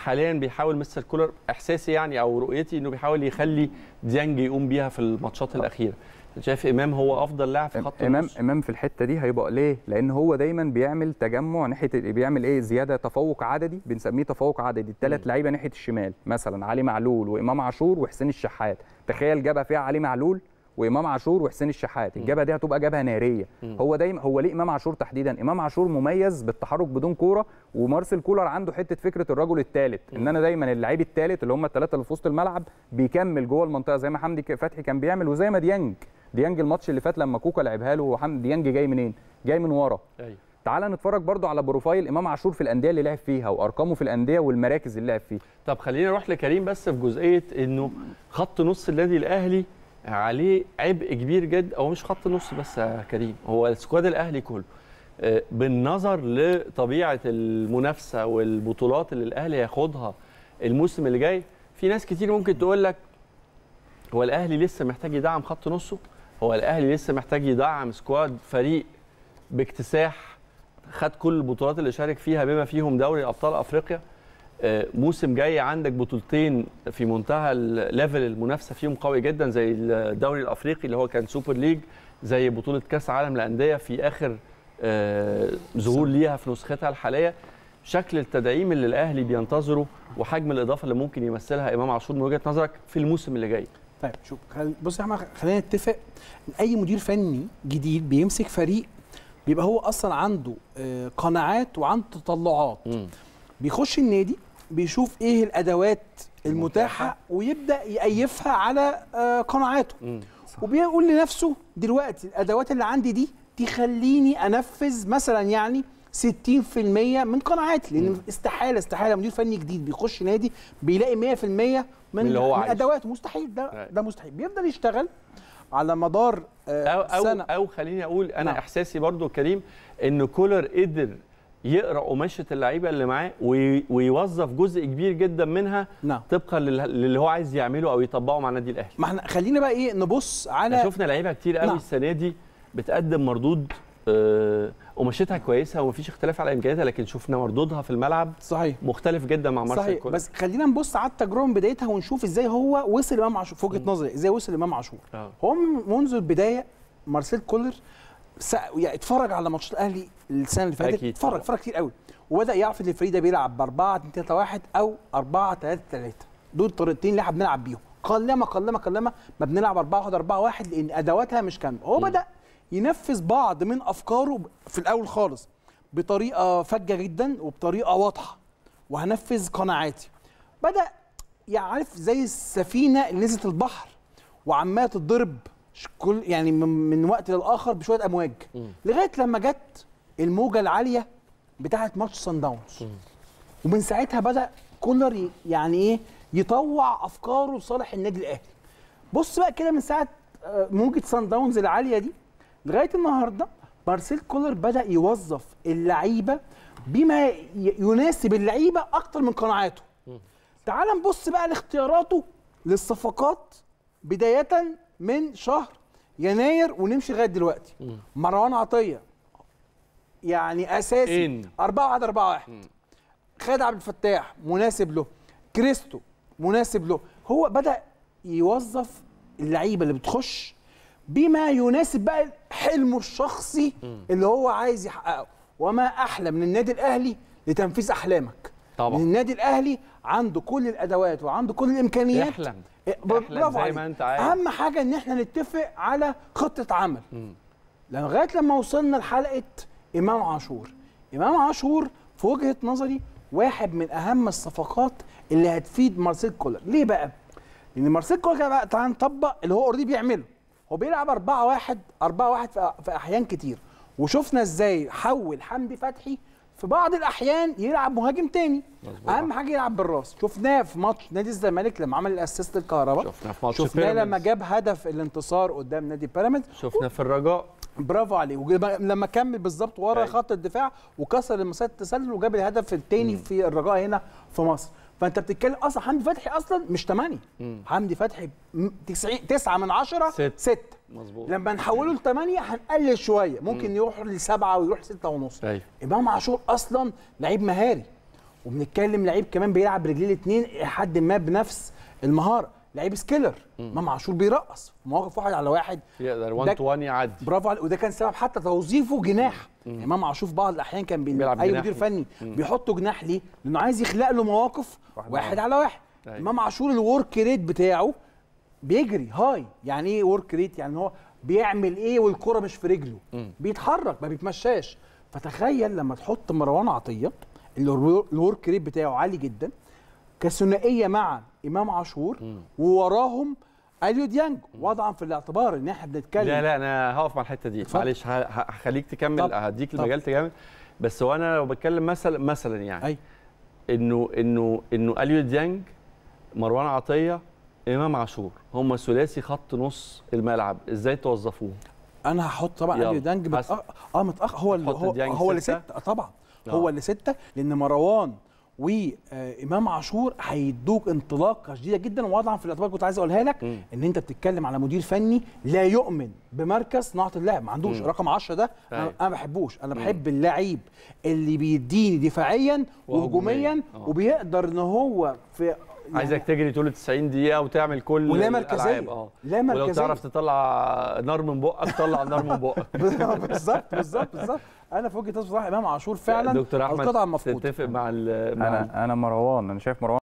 حاليا بيحاول مستر كولر احساسي يعني او رؤيتي انه بيحاول يخلي ديانج يقوم بيها في الماتشات الاخيره شايف امام هو افضل لاعب في خط امام النص امام في الحته دي هيبقى ليه لان هو دايما بيعمل تجمع ناحيه بيعمل ايه زياده تفوق عددي بنسميه تفوق عددي الثلاث لعيبه ناحيه الشمال مثلا علي معلول وامام عاشور وحسين الشحات تخيل جبهه فيها علي معلول وامام عاشور وحسين الشحات الجبهه دي هتبقى جبهه ناريه هو دايما هو ليه امام عاشور تحديدا امام عاشور مميز بالتحرك بدون كوره ومارسيل كولر عنده حته فكره الرجل الثالث ان انا دايما اللعيب الثالث اللي هم الثلاثه اللي في وسط الملعب بيكمل جوه المنطقه زي ما حمدي فتحي كان بيعمل وزي ما ديانج ديانج الماتش اللي فات لما كوكا لعبها له وحمدي ديانج جاي منين جاي من ورا أيوة. تعال نتفرج برضو على بروفايل امام عاشور في الانديه اللي لعب فيها وارقامه في الانديه والمراكز اللي لعب فيها طب خلينا نروح لكريم بس في جزئيه انه خط نص النادي الاهلي عليه عبء كبير جدا او مش خط نص بس يا كريم هو السكواد الاهلي كله آه، بالنظر لطبيعه المنافسه والبطولات اللي الاهلي هياخدها الموسم اللي جاي في ناس كتير ممكن تقول لك هو الاهلي لسه محتاج يدعم خط نصه هو الاهلي لسه محتاج يدعم سكواد فريق باكتساح خد كل البطولات اللي شارك فيها بما فيهم دوري ابطال افريقيا آه، موسم جاي عندك بطولتين في منتهى الليفل المنافسه فيهم قوي جدا زي الدوري الافريقي اللي هو كان سوبر ليج زي بطوله كاس عالم الانديه في اخر آه، ظهور ليها في نسختها الحاليه شكل التدعيم اللي الاهلي بينتظره وحجم الاضافه اللي ممكن يمثلها امام عاشور من وجهه نظرك في الموسم اللي جاي طيب شوف خل... بص يا احمد خلينا نتفق ان اي مدير فني جديد بيمسك فريق بيبقى هو اصلا عنده آه، قناعات وعنده تطلعات بيخش النادي بيشوف ايه الادوات المتاحه ويبدا يأيفها على آه، قناعاته مم. وبيقول لنفسه دلوقتي الادوات اللي عندي دي تخليني انفذ مثلا يعني 60% من قناعاتي لان استحاله استحاله مدير فني جديد بيخش نادي بيلاقي 100% من, من اللي هو من عايزه. ادواته مستحيل ده Right. ده مستحيل بيفضل يشتغل على مدار آه، او او سنه او خليني اقول انا نعم. احساسي برضو كريم ان كولر قدر يقرا قماشه اللعيبه اللي معاه وي- ويوظف جزء كبير جدا منها نعم طبقا لل- للي هو عايز يعمله او يطبقه مع النادي الاهلي ما احنا خلينا بقى ايه نبص احنا على شفنا لعيبه كتير قوي نعم. السنه دي بتقدم مردود آه، قماشتها كويسه ومفيش اختلاف على امكانياتها لكن شفنا مردودها في الملعب صحيح مختلف جدا مع مارسيل صحيح كولر بس خلينا نبص على التجربه من بدايتها ونشوف ازاي هو وصل امام عاشور في وجهه نظري ازاي وصل امام عاشور آه. هو من- منذ البدايه مارسيل كولر س- يعني اتفرج على ماتشات الاهلي السنه اللي فاتت أكيد اتفرج طبعا. اتفرج كتير قوي وبدا يعرف ان الفريق ده بيلعب ب 4 2 3 1 او 4 3 3 دول الطريقتين اللي احنا بنلعب بيهم قلما قلما قلما ما بنلعب 4 1 4 1 لان ادواتها مش كامله هو بدا ينفذ بعض من افكاره في الاول خالص بطريقه فجه جدا وبطريقه واضحه وهنفذ قناعاتي بدا يعني عارف زي السفينه اللي نزلت البحر وعماله تتضرب ش- كل يعني من, من وقت للاخر بشويه امواج لغايه لما جت الموجه العاليه بتاعه ماتش سان داونز ومن ساعتها بدا كولر ي- يعني ايه يطوع افكاره لصالح النادي الاهلي بص بقى كده من ساعه آه، موجه سان داونز العاليه دي لغايه النهارده مارسيل كولر بدا يوظف اللعيبه بما ي- يناسب اللعيبه اكتر من قناعاته تعال نبص بقى لاختياراته للصفقات بدايه من شهر يناير ونمشي لغايه دلوقتي مروان عطيه يعني اساسي إن. 4 1 4 1 خالد عبد الفتاح مناسب له كريستو مناسب له هو بدا يوظف اللعيبه اللي بتخش بما يناسب بقى حلمه الشخصي اللي هو عايز يحققه وما احلى من النادي الاهلي لتنفيذ احلامك طبعا. من النادي الاهلي عنده كل الادوات وعنده كل الامكانيات احلم إيه، ب- احلم برافو زي عليك. ما انت عايز اهم حاجه ان احنا نتفق على خطه عمل لغايه لما وصلنا لحلقه امام عاشور امام عاشور في وجهه نظري واحد من اهم الصفقات اللي هتفيد مارسيل كولر ليه بقى لان مارسيل كولر كده بقى تعال نطبق اللي هو اوريدي بيعمله هو بيلعب 4 1 4 1 في في احيان كتير وشفنا ازاي حول حمدي فتحي في بعض الاحيان يلعب مهاجم تاني مظبوط. اهم حاجه يلعب بالراس شفناه في ماتش نادي الزمالك لما عمل الاسيست الكهرباء شفنا في ماتش شفناه بيراميدز. لما جاب هدف الانتصار قدام نادي بيراميدز شفنا في الرجاء برافو عليه ولما كمل بالظبط ورا أيوة. خط الدفاع وكسر المسات التسلل وجاب الهدف الثاني في الرجاء هنا في مصر فانت بتتكلم اصلا حمدي فتحي اصلا مش 8 حمدي فتحي 90 9 من 10 ست. 6 مظبوط لما نحوله ل 8 هنقلل شويه ممكن يروح لسبعه ويروح 6 ونص ايوه امام عاشور اصلا لعيب مهاري وبنتكلم لعيب كمان بيلعب برجليه الاثنين لحد ما بنفس المهاره لعيب سكيلر امام عاشور بيرقص مواقف واحد على واحد يقدر ده- 1 تو 1 يعدي برافو عليك وده كان سبب حتى توظيفه جناح يعني امام عاشور في بعض الاحيان كان بي... بيلعب اي جناح. مدير فني بيحطه جناح ليه؟ لانه عايز يخلق له مواقف واحد واحد, على على واحد أيوة. امام عاشور الورك ريت بتاعه بيجري هاي يعني ايه ورك ريت يعني هو بيعمل ايه والكره مش في رجله بيتحرك ما بيتمشاش فتخيل لما تحط مروان عطيه اللي الو- الورك ريت بتاعه عالي جدا كثنائيه مع امام عاشور ووراهم اليو ديانج وضعا في الاعتبار ان احنا بنتكلم لا لا انا هقف مع الحته دي اتفضل. معلش ه- ه- هخليك تكمل طب. هديك طب. المجال تكمل بس هو انا لو بتكلم مثلا مثلا يعني اي انه انه انه اليو ديانج مروان عطيه امام عاشور هم ثلاثي خط نص الملعب ازاي توظفوه انا هحط طبعا يلا. اليو ديانج حسن. متأخر اه متاخر هو اللي هتحط هو, ديانج هو اللي ستة؟ ستة آه طبعا آه. هو اللي ستة لان مروان وامام عاشور هيدوك انطلاقه شديده جدا ووضعا في الاعتبار كنت عايز اقولها لك مم. ان انت بتتكلم على مدير فني لا يؤمن بمركز صناعه اللعب ما عندوش مم. رقم 10 ده انا أيوة. أنا ما بحبوش انا بحب اللعيب اللي بيديني دفاعيا وهجومياً. وهجوميا آه. وبيقدر ان هو في عايزك تجري طول 90 دقيقه وتعمل كل ولا الألعاب. مركزية. اه لا ولو مركزية. تعرف تطلع نار من بقك طلع نار من بقك بالظبط بالظبط بالظبط انا في وجهه نظري بصراحه امام عاشور فعلا دكتور احمد القطعه المفقوده تتفق مع ال- مع ال- انا انا مروان انا شايف مروان